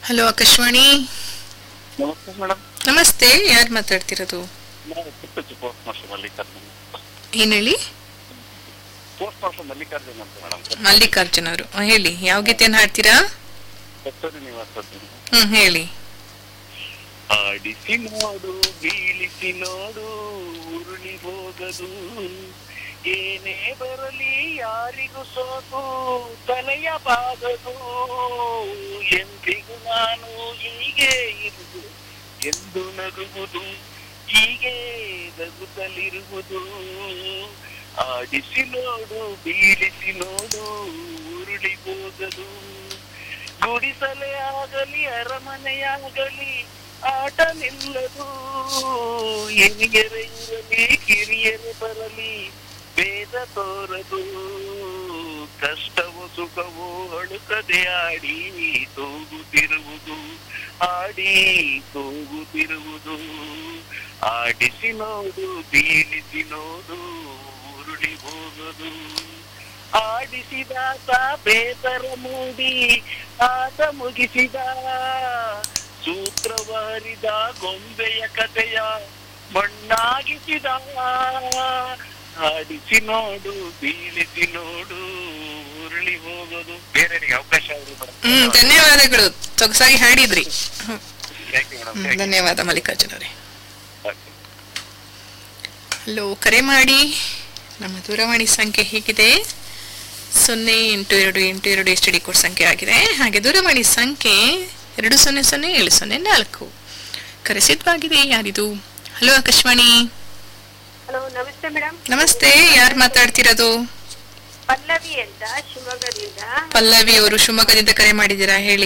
hello Akashvani ನಮಸ್ತೆ madam ನಮಸ್ತೆ ಯಾರು ಮಾತಾಡ್ತಿರೋದು ನಾವು ಪುಟ್ಟಚ್ಚು ಪೋಸ್ಟ್ ಮಾಸ್ಟರ್ ಮಲ್ಲಿಕಾರ್ಜುನ್ ಏನ್ ಹೇಳಿ ಪೋಸ್ಟ್ ಮಾಸ್ಟರ್ ಮಲ್ಲಿಕಾರ್ಜುನ್ ಅಂತ ಮೇಡಮ್ ಮಲ್ಲಿಕಾರ್ಜುನ್ ಅವರು ಹೇಳಿ ಯಾವ ಗೀತೆಯನ್ನು ಹಾಡ್ತೀರಾ ಕಸ್ತೂರಿ ನಿವಾಸದ್ದು ಹ್ಮ್ ಹೇಳಿ ಆಡಿಸಿ ನೋಡು ಬೀಳಿಸಿ ನೋಡು ಉರುಳಿ ಹೋಗದು ಏನೇ ಬರಲಿ ಯಾರಿಗೂ ಸೋತು ತಲೆಯ ಬಾಗದು ಎಂದಿಗೂ ನಾನು ಹೀಗೆ ಇರುವುದು ಎಂದು ನಗುವುದು ಹೀಗೆ ನಗುತ್ತಲಿರುವುದು ಆಡಿಸಿ ನೋಡು ಬೀಳಿಸಿ ನೋಡು ಉರುಳಿ ಹೋಗದು ಗುಡಿಸಲೇ ಆಗಲಿ ಅರಮನೆಯಾಗಲಿ ಆಟ ನಿಲ್ಲದು ಹಿರಿಯರೇ ಇರಲಿ ಕಿರಿಯರೇ ಬರಲಿ ಭೇದ ತೋರದು ಕಷ್ಟವು ಸುಖವು ಅಳುಕದೆ ಆಡಿ ತೂಗುತ್ತಿರುವುದು ಆಡಿ ತೂಗುತ್ತಿರುವುದು ಆಡಿಸಿ ನೋಡು ಬೀಳಿಸಿ ನೋಡು ಉರುಳಿ ಹೋಗದು ಆಡಿಸಿದಾತ ಬೇಸರ ಮೂಡಿ ಆಟ ಮುಗಿಸಿದ ಸೂತ್ರವಾರಿದ ಗೊಂಬೆಯ ಕಥೆಯ ಮಣ್ಣಾಗಿಸಿದ ಆಡಿಸಿ ನೋಡು ಬೀಳಿಸಿ ನೋಡು ಉರುಳಿ ಹೋಗೋದು ಬೇರೆಯವರಿಗೆ ಅವಕಾಶ ಆಗಿದೆ ಹ್ಮ್ ಮೇಡಮ್ ಧನ್ಯವಾದಗಳು ಸೊಗಸಾಗಿ ಹಾಡಿದ್ರಿ ಹ್ಮ್, ಥ್ಯಾಂಕ್ ಯು ಮೇಡಮ್ ಹ್ಮ್, ಧನ್ಯವಾದ ಮಲ್ಲಿಕಾರ್ಜುನ್ ಅವರೇ ಥ್ಯಾಂಕ್ ಯು ಹಲೋ ಕರೆ ಮಾಡಿ ನಮ್ಮ ದೂರವಾಣಿ ಸಂಖ್ಯೆ ಹೀಗಿದೆ ಸೊನ್ನೆ ಎಂಟು ಎರಡು ಎಂಟು ಎರಡು ಎಸ್ ಡಿ ಕೋಡ್ ಸಂಖ್ಯೆ ಆಗಿದೆ ಹಾಗೆ ದೂರವಾಣಿ ಸಂಖ್ಯೆ ಎರಡು ಸೊನ್ನೆ ಸೊನ್ನೆ ಏಳು ಸೊನ್ನೆ ನಾಲ್ಕು ಕರೆ ಸಿದ್ಧವಾಗಿದೆ ಯಾರಿದು ಹಲೋ ಆಕಾಶವಾಣಿ ಹಲೋ ನಮಸ್ತೆ ಮೇಡಮ್ ನಮಸ್ತೆ ಯಾರು ಮಾತಾಡ್ತಿರೋದು ಪಲ್ಲವಿ ಅಂತ ಶಿವಮೊಗ್ಗದಿಂದ ಪಲ್ಲವಿ ಅವರು ಶಿವಮೊಗ್ಗದಿಂದ ಕರೆ ಮಾಡಿದ್ದೀರಾ ಹೇಳಿ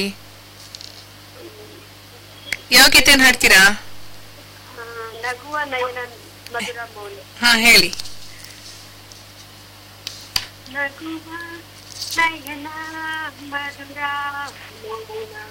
ಯಾವ ಗೀತೆಯನ್ನು ಹಾಡ್ತೀರಾ ಆ, ನಗುವ ನಯನ ಮಧುರ ಮೌನ ಹಾ ಹೇಳಿ ನಗುವ ನಯನ ಮಧುರ ಮೌನ